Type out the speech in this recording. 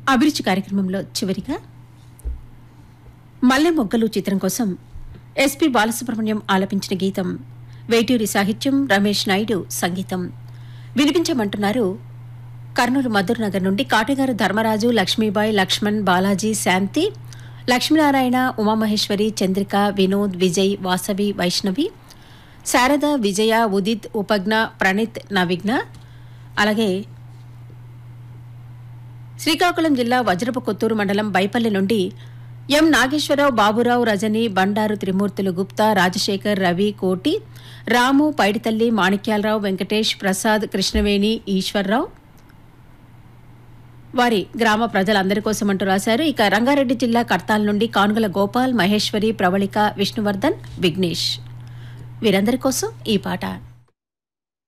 అభిరుచి కార్యక్రమంలో చివరిగా మల్లె మొగ్గలు చిత్రం కోసం ఎస్పి బాలసుబ్రహ్మణ్యం ఆలపించిన గీతం వేటూరి సాహిత్యం రమేష్ నాయుడు సంగీతం వినిపించమంటున్నారు కర్నూలు మధుర్ నగర్ నుండి కాటగారు ధర్మరాజు లక్ష్మీబాయి లక్ష్మణ్ బాలాజీ శాంతి లక్ష్మీనారాయణ ఉమామహేశ్వరి చంద్రిక వినోద్ విజయ్ వాసవి వైష్ణవి శారద విజయ ఉదిత్ ఉపజ్ఞ ప్రణీత్ నవిఘ్న అలాగే శ్రీకాకుళం జిల్లా వజ్రపు కొత్తూరు మండలం బైపల్లి నుండి ఎం నాగేశ్వరరావు బాబురావు రజని బండారు త్రిమూర్తులు గుప్తా రాజశేఖర్ రవి కోటి రాము పైడితల్లి మాణిక్యాలరావు వెంకటేష్ ప్రసాద్ కృష్ణవేణి ఈశ్వర్రావు వారి గ్రామ ప్రజలందరి కోసం అంటూ రాశారు ఇక రంగారెడ్డి జిల్లా కర్తాల నుండి కానుగల గోపాల్ మహేశ్వరి ప్రవళిక విష్ణువర్ధన్ విఘ్నేష్ వీరందరి కోసం ఈ పాట